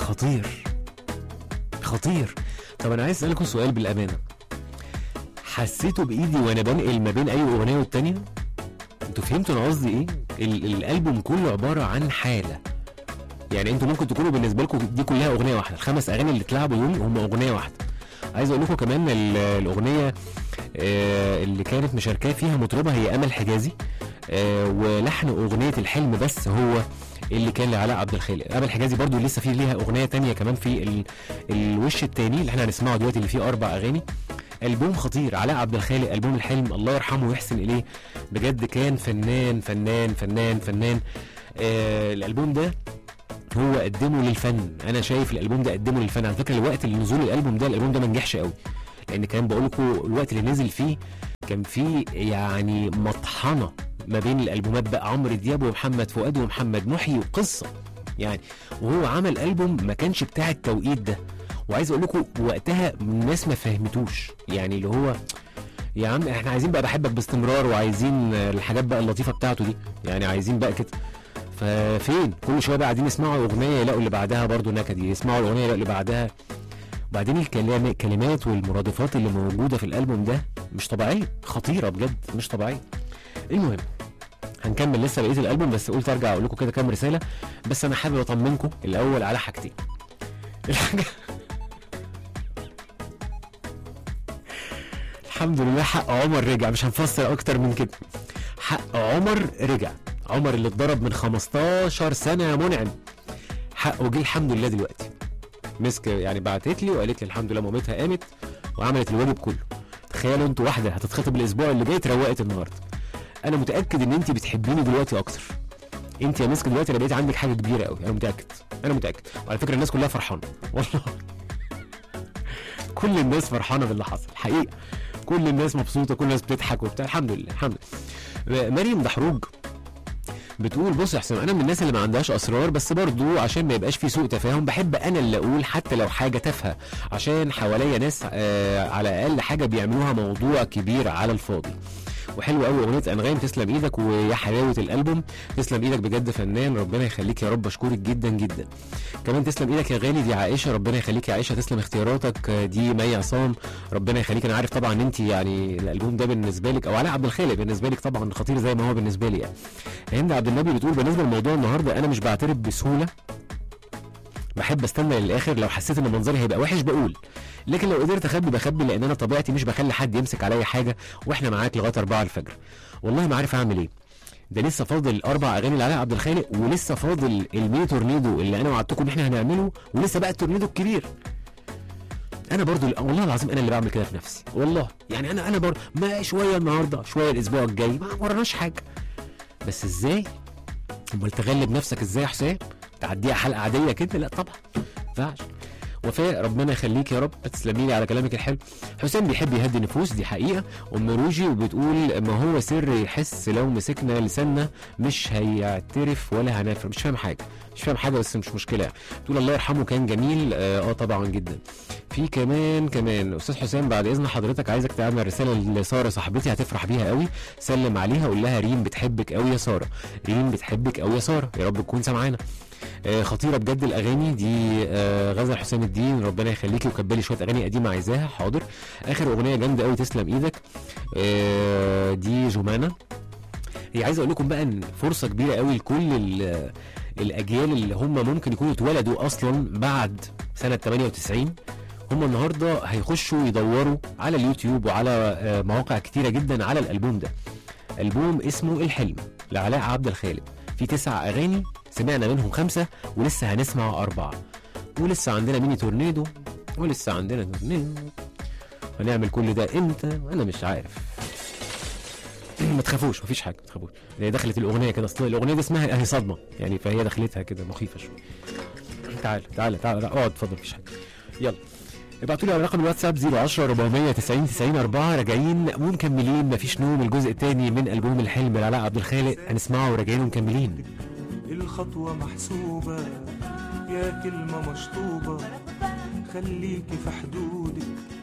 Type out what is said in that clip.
خطير خطير طب انا عايز اسالكم سؤال بالامانه حسيتوا بايدي وانا بنقل ما بين اي اغنيه والتانيه انتوا فهمتوا انا قصدي ايه ال- الالبوم كله عباره عن حاله يعني انتوا ممكن تكونوا بالنسبه لكم دي كلها اغنيه واحده الخمس اغاني اللي اتلعبوا دول هم اغنيه واحده عايز اقول لكم كمان ال- الاغنيه آه، اللي كانت مشاركاه فيها مطربه هي امل حجازي آه، ولحن اغنيه الحلم بس هو اللي كان لعلاء عبد الخالق امل حجازي برضو لسه في ليها اغنيه تانية كمان في ال... الوش التاني اللي احنا هنسمعه دلوقتي اللي فيه اربع اغاني البوم خطير علاء عبد الخالق البوم الحلم الله يرحمه ويحسن اليه بجد كان فنان فنان فنان فنان آه الالبوم ده هو قدمه للفن انا شايف الالبوم ده قدمه للفن على فكره الوقت اللي نزول الالبوم ده الالبوم ده ما نجحش قوي لان كان بقول لكم الوقت اللي نزل فيه كان فيه يعني مطحنه ما بين الالبومات بقى عمرو دياب ومحمد فؤاد ومحمد محي وقصه يعني وهو عمل البوم ما كانش بتاع التوقيت ده وعايز اقول لكم وقتها الناس ما فهمتوش يعني اللي هو يا عم احنا عايزين بقى بحبك باستمرار وعايزين الحاجات بقى اللطيفه بتاعته دي يعني عايزين بقى كده ففين كل شويه بقى قاعدين يسمعوا اغنيه يلاقوا اللي بعدها برضو نكد يسمعوا الاغنيه يلاقوا اللي بعدها وبعدين الكلام الكلمات والمرادفات اللي موجوده في الالبوم ده مش طبيعيه خطيره بجد مش طبيعيه المهم هنكمل لسه بقيه الالبوم بس قلت ارجع اقول لكم كده كام رساله بس انا حابب اطمنكم الاول على حاجتين الحاجه الحمد لله حق عمر رجع مش هنفسر اكتر من كده حق عمر رجع عمر اللي اتضرب من 15 سنه يا منعم حقه جه الحمد لله دلوقتي مسك يعني بعتت لي وقالت لي الحمد لله مامتها قامت وعملت الواجب كله تخيلوا انتوا واحده هتتخطب الاسبوع اللي جاي اتروقت النهارده انا متاكد ان انت بتحبيني دلوقتي اكتر انت يا مسك دلوقتي انا بقيت عندك حاجه كبيره قوي انا متاكد انا متاكد وعلى فكره الناس كلها فرحانه والله كل الناس فرحانه باللي حصل حقيقه كل الناس مبسوطه كل الناس بتضحك وبتاع الحمد لله الحمد لله مريم دحروج بتقول بص يا حسام انا من الناس اللي ما عندهاش اسرار بس برضو عشان ما يبقاش في سوء تفاهم بحب انا اللي اقول حتى لو حاجه تافهه عشان حواليا ناس آه على الاقل حاجه بيعملوها موضوع كبير على الفاضي وحلو قوي اغنيه انغام تسلم ايدك ويا حلاوه الالبوم تسلم ايدك بجد فنان ربنا يخليك يا رب اشكرك جدا جدا كمان تسلم ايدك يا غالي دي عائشه ربنا يخليك يا عائشه تسلم اختياراتك دي مي عصام ربنا يخليك انا عارف طبعا ان انت يعني الالبوم ده بالنسبه لك او علاء عبد الخالق بالنسبه لك طبعا خطير زي ما هو بالنسبه لي يعني هند عبد النبي بتقول بالنسبه لموضوع النهارده انا مش بعترف بسهوله بحب استنى للاخر لو حسيت ان منظري هيبقى وحش بقول لكن لو قدرت اخبي بخبي لان انا طبيعتي مش بخلي حد يمسك عليا حاجه واحنا معاك لغايه 4 الفجر والله ما عارف اعمل ايه ده لسه فاضل الاربع اغاني لعلاء عبد الخالق ولسه فاضل الميني تورنيدو اللي انا وعدتكم ان احنا هنعمله ولسه بقى التورنيدو الكبير انا برضو والله العظيم انا اللي بعمل كده في نفسي والله يعني انا انا برضو ما شويه النهارده شويه الاسبوع الجاي ما وراناش حاجه بس ازاي امال تغلب نفسك ازاي يا حسام تعديها حلقه عاديه كده لا طبعا ما ينفعش وفاء ربنا يخليك يا رب تسلمي لي على كلامك الحلو حسام بيحب يهدي نفوس دي حقيقه ام روجي وبتقول ما هو سر يحس لو مسكنا لساننا مش هيعترف ولا هنفر مش فاهم حاجه مش فاهم حاجه بس مش مشكله يعني تقول الله يرحمه كان جميل اه, آه طبعا جدا في كمان كمان استاذ حسام بعد اذن حضرتك عايزك تعمل رساله لساره صاحبتي هتفرح بيها قوي سلم عليها قول لها ريم بتحبك قوي يا ساره ريم بتحبك قوي يا ساره يا رب تكون سامعانا آه خطيره بجد الاغاني دي آه غزل حسام الدين ربنا يخليكي وكبلي شويه اغاني قديمه عايزاها حاضر اخر اغنيه جامده قوي تسلم ايدك آه دي جمانه هي عايز اقول لكم بقى ان فرصه كبيره قوي لكل الاجيال اللي هم ممكن يكونوا اتولدوا اصلا بعد سنه 98 هم النهارده هيخشوا يدوروا على اليوتيوب وعلى مواقع كتيره جدا على الالبوم ده البوم اسمه الحلم لعلاء عبد الخالق في تسع اغاني سمعنا منهم خمسه ولسه هنسمع اربعه ولسه عندنا ميني تورنيدو ولسه عندنا تورنيدو هنعمل كل ده امتى انا مش عارف ما تخافوش مفيش حاجه ما تخافوش هي دخلت الاغنيه كده اصلا الاغنيه دي اسمها اهي صدمه يعني فهي دخلتها كده مخيفه شويه تعال تعال تعال اقعد اتفضل مفيش حاجه يلا ابعتوا لي على رقم الواتساب 010 490 90 4 راجعين ومكملين مفيش نوم الجزء الثاني من البوم الحلم لعلاء عبد الخالق هنسمعه وراجعين ومكملين الخطوة محسوبة يا كلمة مشطوبة خليكي في حدودك